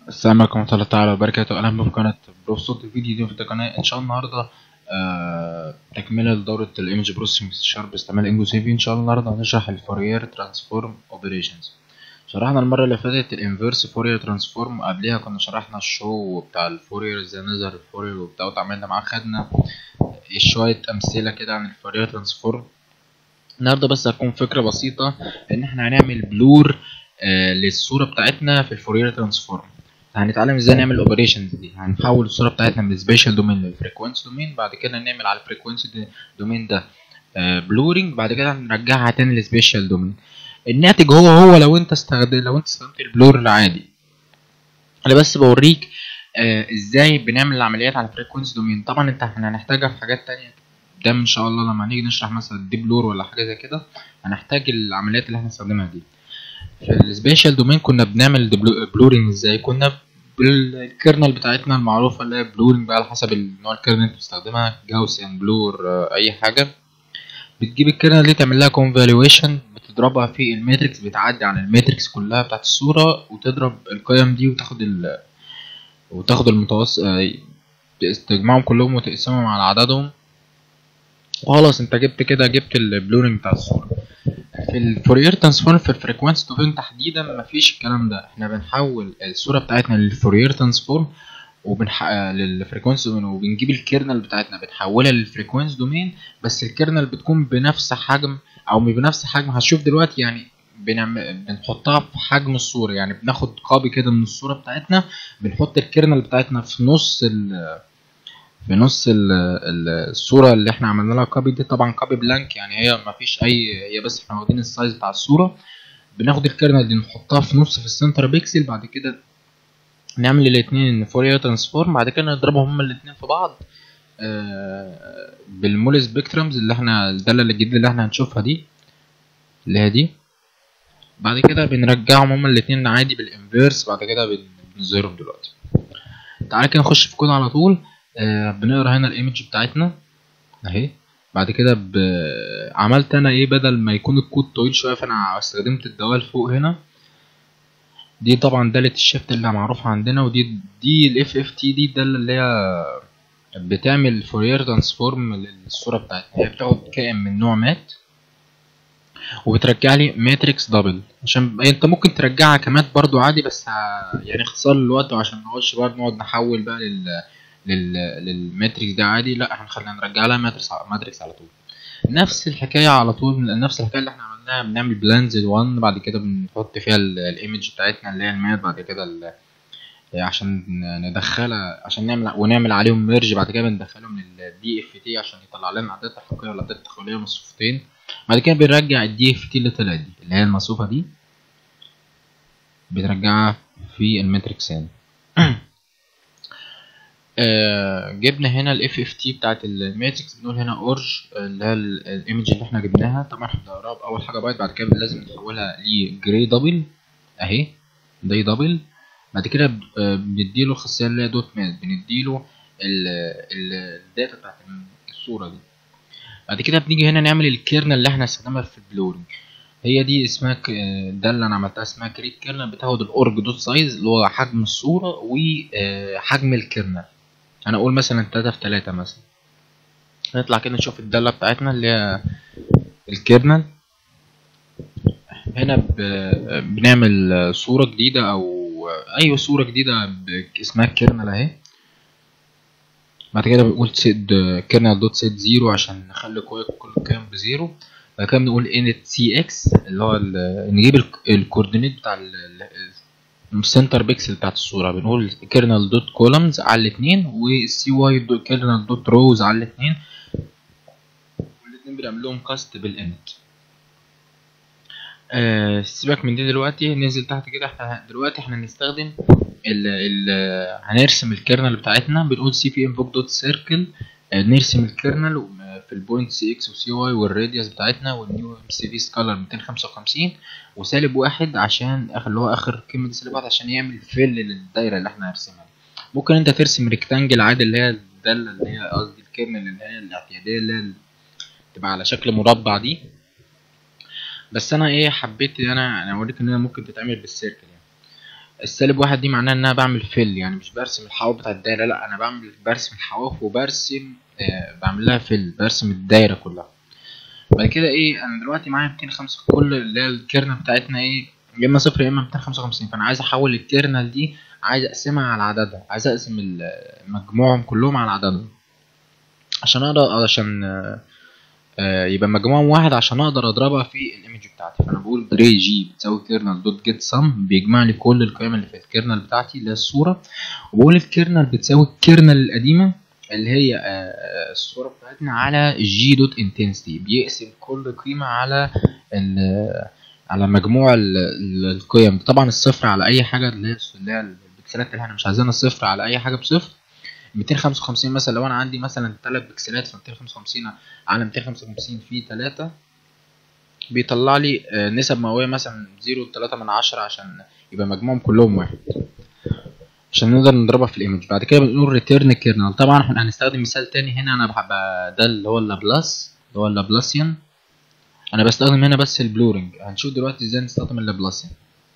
السلام عليكم ورحمة الله تعالى وبركاته أهلا بكم في قناة بروف صوت فيديو جديد في القناة إن شاء الله النهاردة آه تكملة لدورة الإيمج بروسيسنج شارب باستعمال إنجو سي في إن شاء الله النهاردة هنشرح الفورير ترانسفورم أوبريشنز شرحنا المرة اللي فاتت الانفيرس فورير ترانسفورم وقبليها كنا شرحنا الشو بتاع الفورير ازاي نظهر الفورير وبتاع وتعاملنا معاه خدنا شوية أمثلة كده عن الفورير ترانسفورم النهاردة بس هتكون فكرة بسيطة إن احنا هنعمل بلور آه للصورة بتاعتنا في الفورير ترانسفورم هنتعلم ازاي نعمل الاوبريشنز دي هنحول الصوره بتاعتنا من السبيشال دومين للفريكوينسي دومين بعد كده نعمل على الفريكوينسي دومين ده بلورنج بعد كده نرجعها تاني للسبيشال دومين الناتج هو هو لو انت استخدم لو انت استخدمت البلور العادي انا بس بوريك آه ازاي بنعمل العمليات على الفريكوينسي دومين طبعا انت احنا هنحتاجها في حاجات تانية ده ان شاء الله لما نيجي نشرح مثلا دي بلور ولا حاجه زي كده هنحتاج العمليات اللي احنا نستخدمها دي في السبيشال دومين كنا بنعمل بلورنج ازاي كنا بالكيرنل بتاعتنا المعروفه اللي هي بلورنج بقى على حسب النوع الكيرنل اللي انت بتستخدمها جاوسيان بلور اي حاجه بتجيب الكيرنل دي تعمل لها كونفالويشن بتضربها في الماتريكس بتعدي على الماتريكس كلها بتاعت الصوره وتضرب القيم دي وتاخد ال وتاخد المتوسط تجمعهم كلهم وتقسمهم على عددهم وخلاص انت جبت كده جبت البلورنج بتاع الصوره في الفورير ترانسفورم في الفريكوانسي دومين تحديدا مفيش الكلام ده احنا بنحول الصوره بتاعتنا للفورير ترانسفورم وبنح... للفريكوانسي دومين وبنجيب الكيرنل بتاعتنا بنحولها للفريكوانسي دومين بس الكيرنل بتكون بنفس حجم او مش بنفس حجم هتشوف دلوقتي يعني بنعمل بنحطها في حجم الصوره يعني بناخد كوبي كده من الصوره بتاعتنا بنحط الكيرنل بتاعتنا في نص ال في نص الصوره اللي احنا عملنا لها كوبي دي طبعا كوبي بلانك يعني هي ما فيش اي هي بس احنا واخدين السايز بتاع الصوره بناخد الكيرنل دي نحطها في نص في السنتر بيكسل بعد كده نعمل الاثنين فورير ترانسفورم بعد كده نضربهم هما الاثنين في بعض آه بالمول سبيكترمز اللي احنا الداله الجديده اللي احنا هنشوفها دي اللي هي دي بعد كده بنرجعهم هما الاثنين عادي بالانفيرس بعد كده بنظهرهم دلوقتي تعالى كده نخش في كود على طول آه بنقرا هنا الايمج بتاعتنا اهي بعد كده ب... عملت انا ايه بدل ما يكون الكود طويل شويه فانا استخدمت الدوال فوق هنا دي طبعا دالة الشيفت اللي معروفة عندنا ودي دي الاف اف تي دي الدالة اللي هي بتعمل فورير ترانسفورم للصورة بتاعتنا هي بتاخد كائن من نوع مات وبترجع لي ماتريكس دبل عشان انت ممكن ترجعها كمات برضو عادي بس ه... يعني اختصار الوقت وعشان نقعدش برضه نقعد نحول بقى لل لل... للماتريكس ده عادي لا هنخليها نرجع لها ماتريكس ماتريكس على طول نفس الحكايه على طول نفس الحكايه اللي احنا عملناها بنعمل بلانز 1 بعد كده بنحط فيها الايمج بتاعتنا اللي هي المات بعد كده عشان ندخلها عشان نعمل ونعمل عليهم ميرج بعد كده بندخلهم للدي اف تي عشان يطلع لنا اعداد تحقيقيه ولا اعداد تخيليه مصفوفتين بعد كده بنرجع الدي اف تي اللي طلعت دي اللي هي المصفوفه دي بنرجعها في الماتريكس هنا آه جبنا هنا الاف اف تي بتاعت الماتريكس بنقول هنا اورج اللي هي الايمج اللي احنا جبناها طبعا احنا بنقراها باول حاجه بايت بعد كده لازم نحولها لجراي دبل اهي داي دبل بعد كده بنديله الخاصيه اللي هي دوت مات بنديله الداتا بتاعت الصوره دي بعد كده بنيجي هنا نعمل الكيرنل اللي احنا استخدمها في البلورنج هي دي اسمها ده اللي انا عملتها اسمها كريت كيرنل بتاخد الاورج دوت سايز اللي هو حجم الصوره وحجم الكيرنل انا اقول مثلا تلاتة في تلاتة مثلا نطلع كده نشوف الدالة بتاعتنا اللي هي الكيرنل هنا بنعمل صورة جديدة او اي صورة جديدة اسمها كيرنل اهي بعد كده بنقول سيد كيرنل دوت سيت زيرو عشان نخلي كل كام بزيرو بعد كده بنقول انت سي اكس اللي هو نجيب الكوردينيت بتاع السنتر بيكسل بتاعت الصوره بنقول كيرنل دوت كولمز على الاثنين والسي واي دوت كيرنل دوت روز على الاثنين والاثنين بنعمل لهم كاست بالانت آه سيبك من دي دلوقتي ننزل تحت كده احنا دلوقتي احنا هنستخدم ال ال هنرسم الكيرنل بتاعتنا بنقول سي بي انفوك دوت سيركل آه نرسم الكيرنل في البوينت سي اكس وسي واي والراديوس بتاعتنا والنيو ام سي في سكالر 255 وسالب واحد عشان اخر اللي هو اخر قيمه سالب واحد عشان يعمل فيل للدايره اللي احنا هنرسمها دي ممكن انت ترسم ريكتانجل عادي اللي هي الداله اللي هي قصدي الكيرنل اللي هي الاعتياديه اللي هي تبقى على شكل مربع دي بس انا ايه حبيت انا انا اوريك ان هي ممكن تتعمل بالسيركل يعني السالب واحد دي معناها ان انا بعمل فيل يعني مش برسم الحواف بتاع الدايره لا انا بعمل برسم الحواف وبرسم آه بعمل لها فيل برسم الدايره كلها بعد كده ايه انا دلوقتي معايا 205 كل اللي هي الكيرنل بتاعتنا ايه يا اما صفر يا اما 255 فانا عايز احول الكيرنل دي عايز اقسمها على عددها عايز اقسم ال- مجموعهم كلهم على عددهم عشان اقدر عشان آه، آه، يبقى مجموعهم واحد عشان اقدر اضربها في الايمج بتاعتي فانا بقول بري جي بتساوي كيرنل دوت جيت سم بيجمع لي كل القيم اللي في الكيرنل بتاعتي اللي هي الصوره وبقول الكيرنل بتساوي الكيرنل القديمه اللي هي آه، الصوره بتاعتنا على جي دوت انتنسيتي بيقسم كل قيمه على ال- على مجموع ال- ال- القيم طبعا الصفر على اي حاجه اللي هي اللي هي البكسلات اللي احنا مش عايزينها صفر على اي حاجه بصفر 255 مثلا لو انا عندي مثلا 3 بكسلات ف 255 على 255 في 3 بيطلع لي آه، نسب مئوية مثلا 0.3 من عشرة عشان يبقى مجموعهم كلهم واحد عشان نقدر نضربها في الايمج بعد كده بنقول ريتيرن كيرنل طبعا احنا هنستخدم مثال تاني هنا انا بحب ده اللي هو اللابلاس اللي هو اللابلاسيان انا بستخدم هنا بس البلورنج هنشوف دلوقتي ازاي نستخدم اللابلاسيان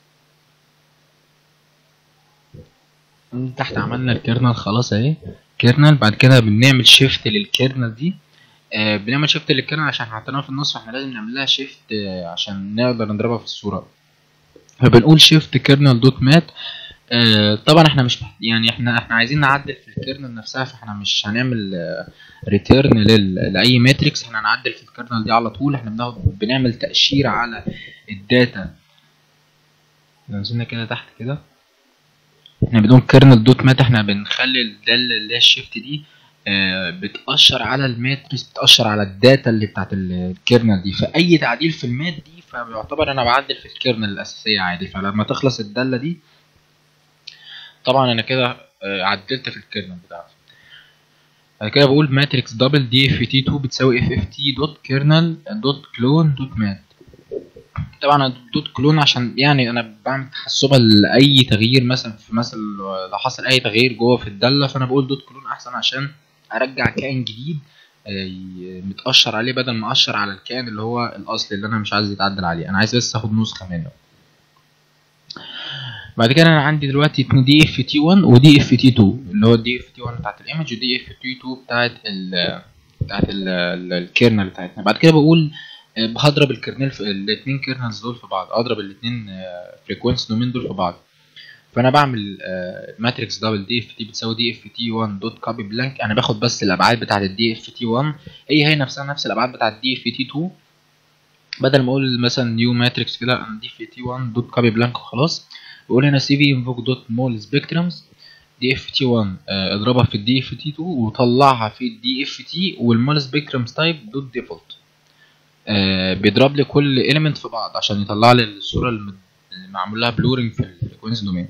من تحت عملنا الكيرنل خلاص اهي كيرنل بعد كده بنعمل شيفت للكيرنل دي آه بنعمل شيفت للكيرنل عشان حطيناها في النص فاحنا لازم نعمل لها شيفت آه عشان نقدر نضربها في الصورة فبنقول شيفت كيرنل دوت مات آه طبعا احنا مش محت- يعني احنا احنا عايزين نعدل في الكيرنل نفسها فاحنا مش هنعمل ريتيرن لاي ماتريكس احنا هنعدل في الكيرنل دي على طول احنا بناخد بنعمل تأشيرة على الداتا لو نزلنا كده تحت كده احنا بدون كيرنل دوت مات احنا بنخلي الدالة اللي هي الشيفت دي آه، بتأشر على الماتريكس بتأشر على الداتا اللي بتاعت ال- الكيرنل دي فأي تعديل في المات دي فبيعتبر أنا بعدل في الكيرنل الأساسية عادي فلما تخلص الدالة دي طبعا أنا كده آه، عدلت في الكيرنل بتاعتي بعد كده بقول ماتريكس دبل دي اف تي 2 بتساوي اف اف تي دوت كيرنل دوت كلون دوت مات طبعا الدوت كلون عشان يعني انا بعمل تحسبا لاي تغيير مثلا في مثلا لو حصل اي تغيير جوه في الداله فانا بقول دوت كلون احسن عشان ارجع كائن جديد آه، ي- متأشر عليه بدل ما أشر على الكائن اللي هو الأصلي اللي أنا مش عايز يتعدل عليه أنا عايز بس آخد نسخة منه بعد كده أنا عندي دلوقتي اتنين دي اف تي 1 ودي اف تي 2 اللي هو الدي اف تي 1 بتاعت الايمج ودي اف تي 2 بتاعت ال بتاعت ال- ال- الكيرنل بتاعتنا بعد كده بقول آه، هضرب الكيرنل في الاثنين كيرنلز دول في بعض اضرب الاثنين فريكوينسي دومين دول في بعض فانا بعمل ماتريكس دبل دي اف تي بتساوي دي اف تي 1 دوت كوبي بلانك انا باخد بس الابعاد بتاعت الدي اف تي 1 هي هي نفسها نفس الابعاد بتاعت الدي اف تي 2 بدل ما اقول مثلا نيو ماتريكس كده انا دي اف تي 1 دوت كوبي بلانك وخلاص بقول هنا سي في انفوك دوت مول سبيكترمز دي اف تي 1 آه، اضربها في الدي اف تي 2 وطلعها في الدي اف تي والمول سبيكترمز تايب دوت ديفولت آه، بيضرب لي كل اليمنت في بعض عشان يطلع لي الصوره اللي اللي معمول لها بلورنج في الفريكونسي دومين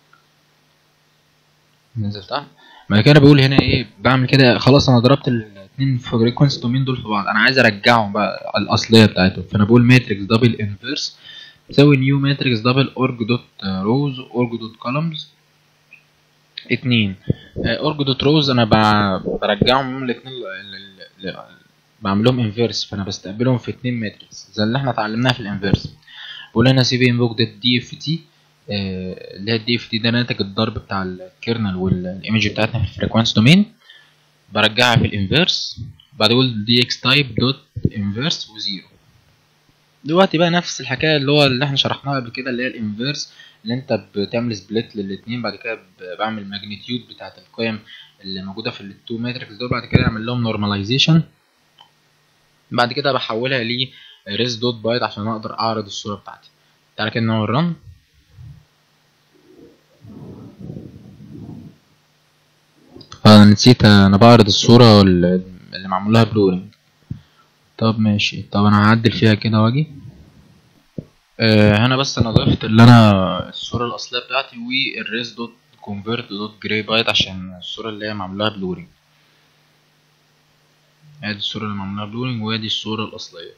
ننزل تحت بعد كده بقول هنا ايه بعمل كده خلاص انا ضربت الاثنين فريكونسي دومين دول في بعض انا عايز ارجعهم بقى الاصليه بتاعتهم فانا بقول ماتريكس دبل انفيرس تساوي نيو ماتريكس دبل اورج دوت روز اورج دوت كولومز اتنين اورج دوت روز انا ب- برجعهم هم الاثنين بعملهم انفيرس فانا بستقبلهم في اتنين ماتريكس زي اللي احنا اتعلمناها في الانفيرس بقول هنا سي في انفوك دوت دي اف تي اللي هي الدي اف تي ده ناتج الضرب بتاع الكيرنل والايمج بتاعتنا في الفريكوانس دومين برجعها في الانفيرس بعد اقول دي اكس تايب دوت انفيرس وزيرو دلوقتي بقى نفس الحكايه اللي هو اللي احنا شرحناها قبل كده اللي هي الانفيرس اللي انت بتعمل سبليت للاتنين بعد كده ب- بعمل ماجنتيود بتاعت القيم اللي موجوده في التو ماتريكس دول بعد كده اعمل لهم نورماليزيشن بعد كده بحولها ل ريز دوت بايت عشان اقدر اعرض الصوره بتاعتي تعالى كده نعمل رن انا نسيت انا بعرض الصوره اللي اللي معمول لها بلورنج طب ماشي طب انا هعدل فيها كده واجي آه هنا بس انا ضفت اللي انا الصوره الاصليه بتاعتي والريز دوت كونفرت دوت جراي بايت عشان الصوره اللي هي معمول لها بلورنج ادي الصوره اللي معمول لها بلورنج وادي الصوره الاصليه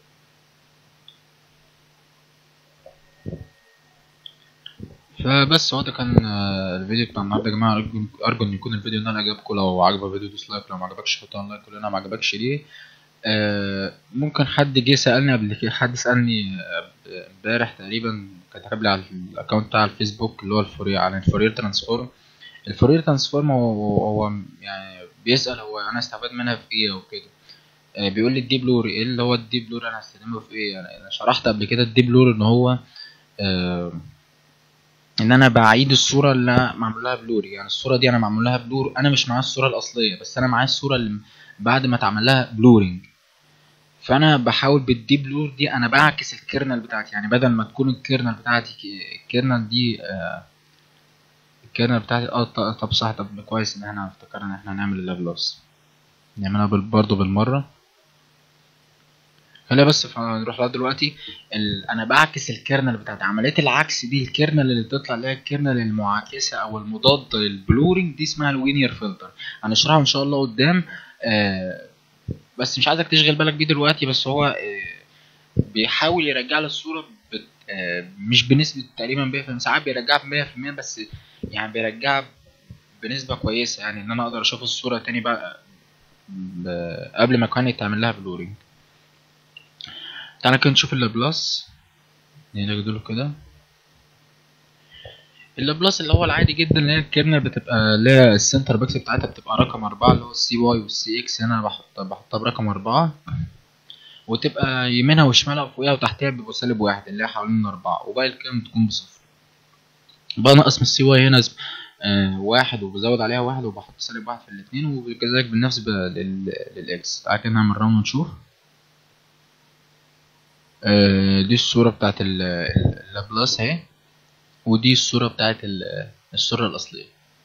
فبس هو ده كان آه، الفيديو بتاع النهارده يا جماعه ارجو ارجو ان يكون الفيديو ده عجبكم لو عجبك الفيديو دوس لايك لو ما عجبكش حط لايك كلنا ما عجبكش ليه آه، ممكن حد جه سالني قبل كده حد سالني آه، امبارح تقريبا كاتب لي على الاكونت بتاع الفيسبوك اللي هو الفورير على الفورير ترانسفورم الفورير ترانسفورم هو, هو يعني بيسأل هو انا استفاد منها في ايه او كده آه، بيقول لي الديب لور ايه اللي هو الديب لور انا هستخدمه في ايه يعني انا شرحت قبل كده الديب لور ان هو آه، ان انا بعيد الصوره اللي أنا معمول لها بلور يعني الصوره دي انا معمول لها بلور انا مش معايا الصوره الاصليه بس انا معايا الصوره اللي بعد ما اتعمل لها بلورنج فانا بحاول بالديب لور دي انا بعكس الكيرنل بتاعتي يعني بدل ما تكون الكيرنل بتاعتي ك- الكيرنل دي آه، الكيرنل بتاعتي اه ط- طب صح طب كويس ان احنا افتكرنا ان احنا نعمل اللابلاس نعملها بال- برضه بالمره خلينا بس ف- نروح لها دلوقتي ال... انا بعكس الكيرنل بتاعتي عمليه العكس دي الكيرنل اللي بتطلع اللي هي الكيرنل المعاكسه او المضاد للبلورنج دي اسمها الوينير فلتر هنشرحها ان شاء الله قدام آه بس مش عايزك تشغل بالك بيه دلوقتي بس هو آه بيحاول يرجع لي الصوره بت... آه مش بنسبه تقريبا 100% ساعات بيرجعها ب 100% بس يعني بيرجعها بنسبه كويسه يعني ان انا اقدر اشوف الصوره تاني بقى ب... قبل ما كان يتعمل لها بلورنج تعالى كده نشوف اللابلاس نيجي له كده اللابلاس اللي هو العادي جدا اللي هي الكيرنل بتبقى اللي هي السنتر باكس بتاعتها بتبقى رقم أربعة اللي هو السي واي والسي اكس هنا بحط بحطها برقم أربعة وتبقى يمينها وشمالها وفوقيها وتحتها بيبقوا سالب واحد اللي هي حوالين أربعة وباقي الكام تكون بصفر بنقص من السي واي هنا اسم- آه واحد وبزود عليها واحد وبحط سالب واحد في الاتنين وكذلك بالنسبة لل... للإكس تعالى كده نعمل راوند ونشوف آه، دي الصورة بتاعت ال- ال- اللابلاس اهي ودي الصورة بتاعت ال- الصورة الأصلية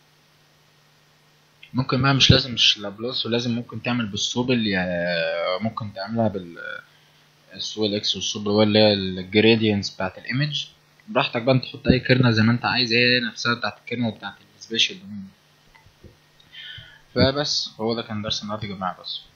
ممكن بقى مش لازم مش لابلاس ولازم ممكن تعمل بالسوبل يعني ممكن تعملها بال السوبل اكس والسوبل واي اللي هي الجريدينتس بتاعت الايمج براحتك بقى انت تحط اي كيرنل زي ما انت عايز هي نفسها بتاعت الكيرنل بتاعت السبيشال دومين فبس هو ده كان درس النهارده يا جماعة بس